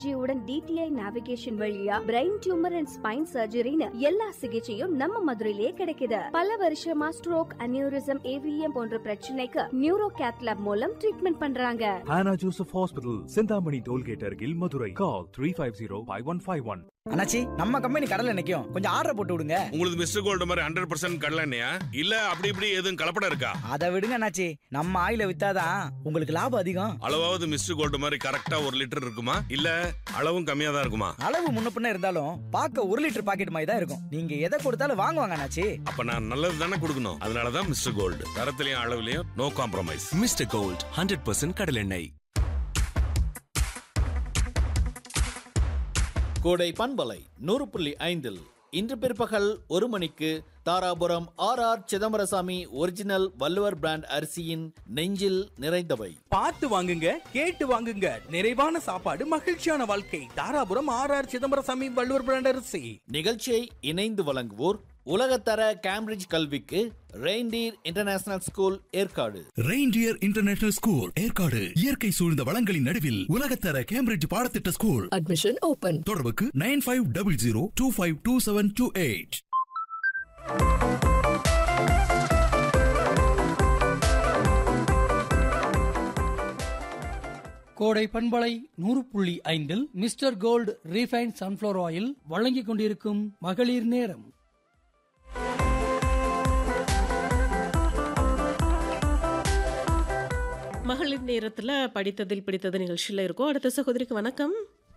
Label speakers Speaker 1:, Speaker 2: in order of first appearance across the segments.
Speaker 1: உடன் DTI navigation வழியா brain tumour and spine சர்ஜரின்னு எல்லா சிகிச்சையும் நம்ம மதுரையிலேயே கிடைக்குது பல வருஷமா ஸ்ட்ரோக் அனியூரிசம் ஏவிஎம் போன்ற பிரச்சனைக்கு நியூரோ கேத்லாப் மூலம் ட்ரீட்மெண்ட் பண்றாங்க
Speaker 2: Hannah Joseph Hospital, Sindhamani Tollgate Argil, Madurai. Call 350-5151.
Speaker 3: அண்ணாச்சி நம்ம கம்பெனி கடல்ல நிக்கும் கொஞ்சம் ஆர்டர் போட்டு விடுங்க
Speaker 4: உங்களுக்கு மிஸ்டர் கோல்டு மாதிரி ஹண்ட்ரட் பர்சன்ட் கடலண்ணையா இல்ல அப்படி இப்படி எதுவும் கலப்படம் இருக்கா
Speaker 3: அதை விடுங்க அண்ணாச்சி நம்ம ஆயில வித்தாதான் உங்களுக்கு லாபம் அதிகம்
Speaker 4: அளவாவது மிஸ்டர் கோல்டு மாதிரி கரெக்டா ஒரு லிட்டர் இருக்குமா இல்ல அளவும் கம்மியா தான் இருக்குமா
Speaker 3: அளவு முன்ன பின்ன இருந்தாலும் பார்க்க ஒரு லிட்டர் பாக்கெட் மாதிரி தான் இருக்கும் நீங்க எதை கொடுத்தாலும் வாங்குவாங்க அண்ணாச்சி
Speaker 4: அப்ப நான் நல்லது தானே கொடுக்கணும் அதனாலதான் மிஸ்டர் கோல்டு தரத்திலையும் அளவுலயும் no compromise
Speaker 5: mister gold hundred percent கடலெண்ணெய்
Speaker 6: கோடை பண்பலை நூறு புள்ளி ஐந்தில் இன்று பிற்பகல் ஒரு மணிக்கு Dharapuram R R Chidambarasamy original Valluvar brand அரிசியின் நெஞ்சில் நிறைந்தவை
Speaker 7: பார்த்து வாங்குங்க கேட்டு வாங்குங்க நிறைவான சாப்பாடு மகிழ்ச்சியான வாழ்க்கை Dharapuram R R Chidambarasamy Valluvar brand அரிசி
Speaker 6: நிகழ்ச்சியை இணைந்து வழங்குவோர் உலகத்தர கேம்பிரிட்ஜ் கல்விக்கு reindeer international school Yercaud
Speaker 8: reindeer international school Yercaud இயற்கை சூழ்ந்த வளங்களின் நடுவில் உலகத்தர கேம்பிரிட்ஜ் பாடத்திட்ட ஸ்கூல்
Speaker 9: அட்மிஷன் ஓபன்
Speaker 8: தொடர்புக்கு nine five double zero two five two seven two eight
Speaker 10: கோடை பண்பலை நூறு புள்ளி ஐந்தில் mister gold refine sunflower oil வழங்கிக் கொண்டிருக்கும் மகளிர் நேரம்
Speaker 11: மகளிர் நேரத்துல படித்ததில் பிடித்தது நிகழ்ச்சியில இருக்கும் அடுத்த சகோதரிக்கு வணக்கம்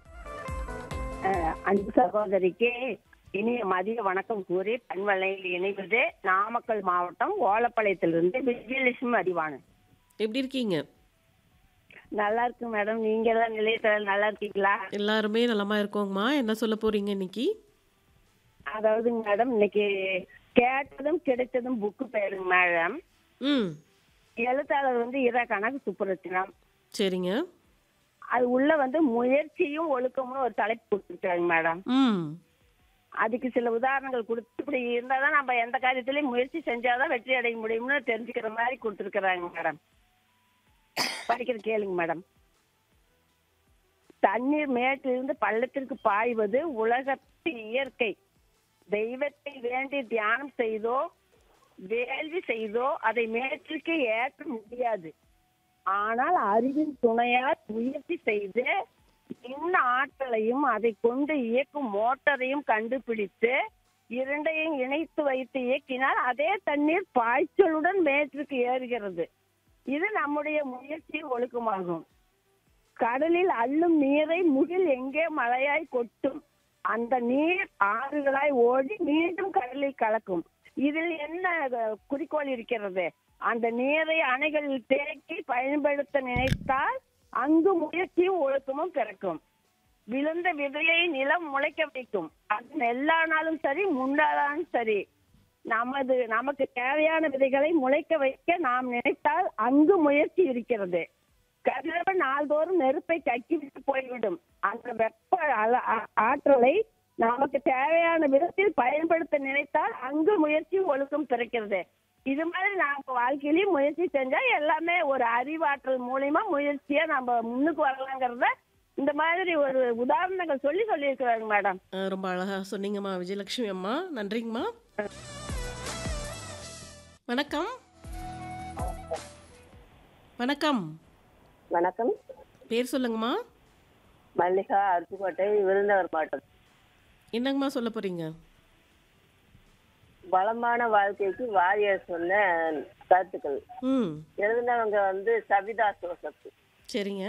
Speaker 12: அன்பு சகோதரிக்கு இனிய மதிய வணக்கம் கூறி பண்பலையில் இணைவது நாமக்கல் மாவட்டம் ஓலப்பாளையத்திலிருந்து விஜயலட்சுமி அறிவானன்
Speaker 11: எப்படி இருக்கீங்க
Speaker 12: நல்லா இருக்கு மேடம் நீங்க எல்லாம் நிலையத்தில் நல்லா இருக்கீங்களா
Speaker 11: எல்லாருமே நலமா இருக்கோங்கம்மா என்ன சொல்ல போறீங்க இன்னைக்கு
Speaker 12: அதாவது மேடம் இன்னைக்கு கேட்டதும் கிடைத்ததும் புக்கு பேருங்க மேடம்
Speaker 11: ம்
Speaker 12: எழுத்தாளர் வந்து இரா கணக்கு சுப்புரத்தினம்
Speaker 11: சரிங்க
Speaker 12: அது உள்ள வந்து முயற்சியும் ஒழுக்கம்னு ஒரு தலைப்பு கொடுத்துருக்காங்க மேடம்
Speaker 11: ம்
Speaker 12: அதுக்கு சில உதாரணங்கள் கொடுத்து இப்படி இருந்தாதான் நம்ம எந்த காரியத்திலயும் முயற்சி செஞ்சாதான் வெற்றி அடைய முடியும்னு தெரிஞ்சுக்கிற மாதிரி கொடுத்துருக்குறாங்க மேடம் படிக்கிற கேளுங்க மேடம் தண்ணீர் மேட்டிலிருந்து பள்ளத்திற்கு பாய்வது உலகத்து இயற்கை தெய்வத்தை வேண்டி தியானம் செய்தோ வேள்வி செய்தோ அதை மேற்றிற்கு ஏற்ற முடியாது ஆனால் அறிவின் துணையால் முயற்சி செய்து இன்ன ஆற்றலையும் அதை கொண்டு இயக்கும் மோட்டரையும் கண்டுபிடித்து இரண்டையும் இணைத்து வைத்து இயக்கினால் அதே தண்ணீர் பாய்ச்சலுடன் மேற்றுக்கு ஏறுகிறது இது நம்முடைய முயற்சி ஒழுக்கமாகும் கடலில் அள்ளும் நீரை முகில் எங்கே மழையாய் கொட்டும் அந்த நீர் ஆறுகளாய் ஓடி மீண்டும் கடலில் கலக்கும் இதில் என்ன அஹ், குறிக்கோள் இருக்கிறது அந்த நீரை அணைகளில் தேக்கி பயன்படுத்த நினைத்தால் அங்கு முயற்சியும் ஒழுக்கமும் பிறக்கும் விழுந்த விதையை நிலம் முளைக்க வைக்கும் அது நெல்லானாலும் சரி முண்டானாலும் சரி நமது நமக்கு தேவையான விதைகளை முளைக்க வைக்க நாம் நினைத்தால் அங்கு முயற்சி இருக்கிறது கதிரவன் நாள்தோறும் நெருப்பை கக்கிவிட்டு போய்விடும் அந்த வெப்ப அல- ஆ- ஆற்றலை நமக்கு தேவையான விதத்தில் பயன்படுத்த நினைத்தால் அங்கு முயற்சி ஒழுக்கம் பிறக்கிறது இது மாதிரி நாம வாழ்க்கையிலயும் முயற்சி செஞ்சா எல்லாமே ஒரு அறிவாற்றல் மூலியமா முயற்சியா நம்ம முன்னுக்கு வரலாங்கிறத இந்த மாதிரி ஒரு உதாரணங்கள் சொல்லி சொல்லியிருக்கிறாங்க மேடம்
Speaker 11: அஹ், ரொம்ப அழகா சொன்னீங்கம்மா விஜயலட்சுமி அம்மா நன்றிங்கம்மா வணக்கம் வணக்கம்
Speaker 12: வணக்கம்
Speaker 11: பேர் சொல்லுங்கம்மா
Speaker 12: மல்லிகா அருப்புக்கோட்டை விருந்தவர் மாவட்டம்
Speaker 11: என்னங்கம்மா சொல்ல போறீங்க
Speaker 12: வளமான வாழ்க்கைக்கு வாரியர் சொன்ன கருத்துக்கள்
Speaker 11: ம்
Speaker 12: எழுதினவங்க வந்து சபிதா ஜோசப்
Speaker 11: சரிங்க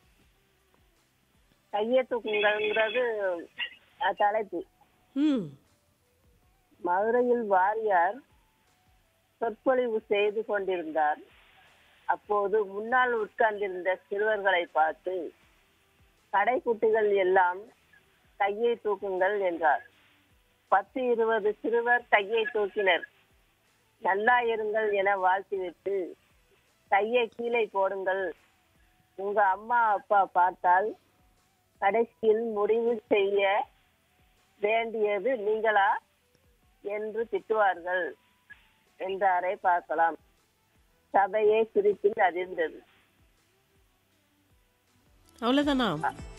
Speaker 12: கையை தூக்குங்கிறது அஹ், தலைப்பு
Speaker 11: ம்
Speaker 12: மதுரையில் வாரியார் சொற்பொழிவு செய்து கொண்டிருந்தார் அப்போது முன்னால் உட்கார்ந்திருந்த சிறுவர்களை பார்த்து கடைக்குட்டிகள் எல்லாம் கையை தூக்குங்கள் என்றார் பத்து இருபது சிறுவர் கையை தூக்கினர் நல்லா இருங்கள் என வாழ்த்திவிட்டு கையை கீழே போடுங்கள் உங்க அம்மா அப்பா பார்த்தால் கடைசியில் முடிவு செய்ய வேண்டியது நீங்களா என்று திட்டுவார்கள் என்றாரை பார்க்கலாம் சபையே சிரிப்பில் அதிர்ந்தது
Speaker 11: அவ்வளோதானா